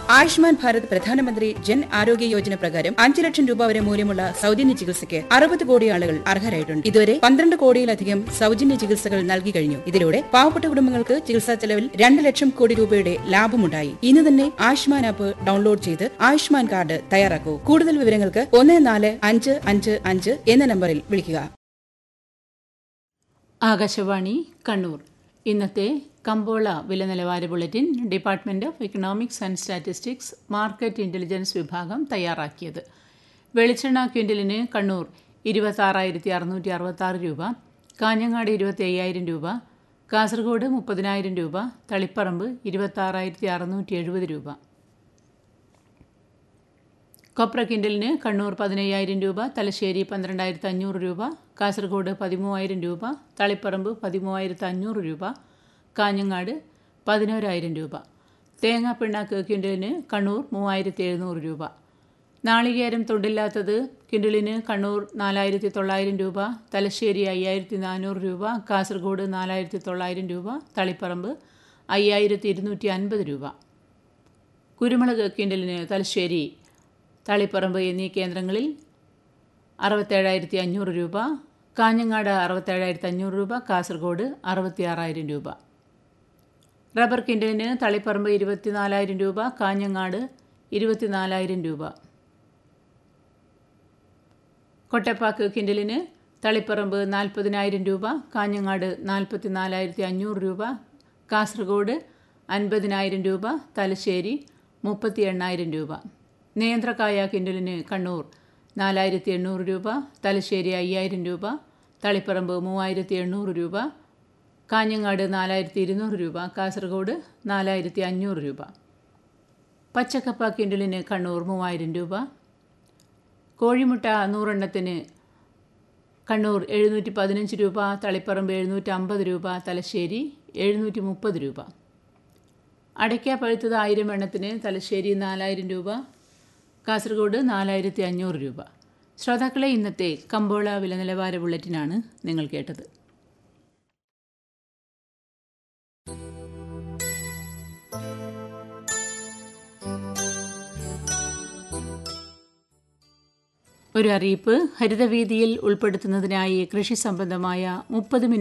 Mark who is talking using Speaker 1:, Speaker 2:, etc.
Speaker 1: ആയുഷ്മാൻ ഭാരത് പ്രധാനമന്ത്രി ജൻ ആരോഗ്യ യോജന പ്രകാരം അഞ്ച് ലക്ഷം രൂപ വരെ മൂല്യമുള്ള സൗജന്യ ചികിത്സയ്ക്ക് അറുപത് കോടി ആളുകൾ അർഹരായിട്ടുണ്ട് ഇതുവരെ പന്ത്രണ്ട് കോടിയിലധികം സൗജന്യ ചികിത്സകൾ നൽകി കഴിഞ്ഞു ഇതിലൂടെ പാവപ്പെട്ട കുടുംബങ്ങൾക്ക് ചികിത്സാ ചെലവിൽ രണ്ട് ലക്ഷം കോടി രൂപയുടെ ലാഭമുണ്ടായി ഇന്ന് തന്നെ ആയുഷ്മാൻ ആപ്പ് ഡൗൺലോഡ് ചെയ്ത് ആയുഷ്മാൻ കാർഡ് തയ്യാറാക്കൂ കൂടുതൽ വിവരങ്ങൾക്ക് ഒന്ന് നാല് അഞ്ച് അഞ്ച് അഞ്ച് എന്ന നമ്പറിൽ വിളിക്കുക
Speaker 2: ആകാശവാണി കണ്ണൂർ ഇന്നത്തെ കമ്പോള വില നിലവാര bulletin department of economics and statistics market intelligence വിഭാഗം തയ്യാറാക്കിയത് വെളിച്ചെണ്ണ ക്വിൻ്റലിന് കണ്ണൂർ ഇരുപത്താറായിരത്തി അറുന്നൂറ്റി അറുപത്താറ് രൂപ കാഞ്ഞങ്ങാട് ഇരുപത്തി അയ്യായിരം രൂപ കാസർഗോഡ് മുപ്പതിനായിരം രൂപ തളിപ്പറമ്പ് ഇരുപത്താറായിരത്തി അറുന്നൂറ്റി എഴുപത് രൂപ കൊപ്ര കിൻഡലിന് കണ്ണൂർ പതിനയ്യായിരം രൂപ തലശ്ശേരി പന്ത്രണ്ടായിരത്തി അഞ്ഞൂറ് രൂപ കാസർഗോഡ് പതിമൂവായിരം രൂപ തളിപ്പറമ്പ് പതിമൂവായിരത്തി അഞ്ഞൂറ് രൂപ കാഞ്ഞങ്ങാട് പതിനോരായിരം രൂപ തേങ്ങാ പിണ്ണാക്ക് ക്വിൻ്റലിന് കണ്ണൂർ മൂവായിരത്തി എഴുന്നൂറ് രൂപ നാളികേരം തൊണ്ടില്ലാത്തത് ക്വിൻ്റലിന് കണ്ണൂർ നാലായിരത്തി തൊള്ളായിരം രൂപ തലശ്ശേരി അയ്യായിരത്തി നാനൂറ് രൂപ കാസർഗോഡ് നാലായിരത്തി തൊള്ളായിരം രൂപ തളിപ്പറമ്പ് അയ്യായിരത്തി ഇരുന്നൂറ്റി അൻപത് രൂപ കുരുമുളക് ക്വിൻ്റലിന് തലശ്ശേരി തളിപ്പറമ്പ് എന്നീ കേന്ദ്രങ്ങളിൽ അറുപത്തേഴായിരത്തി അഞ്ഞൂറ് രൂപ കാഞ്ഞങ്ങാട് അറുപത്തേഴായിരത്തി അഞ്ഞൂറ് രൂപ കാസർഗോഡ് അറുപത്തി ആറായിരം രൂപ റബ്ബർ കിൻഡലിന് തളിപ്പറമ്പ് ഇരുപത്തിനാലായിരം രൂപ കാഞ്ഞങ്ങാട് ഇരുപത്തിനാലായിരം രൂപ കൊട്ടപ്പാക്ക് കിൻഡലിന് തളിപ്പറമ്പ് നാൽപ്പതിനായിരം രൂപ കാഞ്ഞങ്ങാട് നാൽപ്പത്തി നാലായിരത്തി അഞ്ഞൂറ് രൂപ കാസർഗോഡ് അൻപതിനായിരം രൂപ തലശ്ശേരി മുപ്പത്തി എണ്ണായിരം രൂപ നേന്ത്രക്കായ കിൻഡലിന് കണ്ണൂർ നാലായിരത്തി എണ്ണൂറ് രൂപ തലശ്ശേരി അയ്യായിരം രൂപ തളിപ്പറമ്പ് മൂവായിരത്തി എണ്ണൂറ് രൂപ കാഞ്ഞങ്ങാട് നാലായിരത്തി ഇരുന്നൂറ് രൂപ കാസർഗോഡ് നാലായിരത്തി അഞ്ഞൂറ് രൂപ പച്ചക്കപ്പ കിൻഡലിന് കണ്ണൂർ മൂവായിരം രൂപ കോഴിമുട്ട നൂറെണ്ണത്തിന് കണ്ണൂർ എഴുന്നൂറ്റി പതിനഞ്ച് രൂപ തളിപ്പറമ്പ് എഴുന്നൂറ്റി അമ്പത് രൂപ തലശ്ശേരി എഴുന്നൂറ്റി മുപ്പത് രൂപ അടയ്ക്ക പഴുത്തത് ആയിരം എണ്ണത്തിന് തലശ്ശേരി നാലായിരം രൂപ കാസർഗോഡ് നാലായിരത്തി അഞ്ഞൂറ് രൂപ ശ്രോതാക്കളെ ഇന്നത്തെ കമ്പോള വില നിലവാര ബുള്ളറ്റിനാണ് നിങ്ങൾ കേട്ടത് ഒരു അറിയിപ്പ് ഹരിതവീതിയിൽ ഉൾപ്പെടുത്തുന്നതിനായി കൃഷി സംബന്ധമായ മുപ്പത് മിനിറ്റ്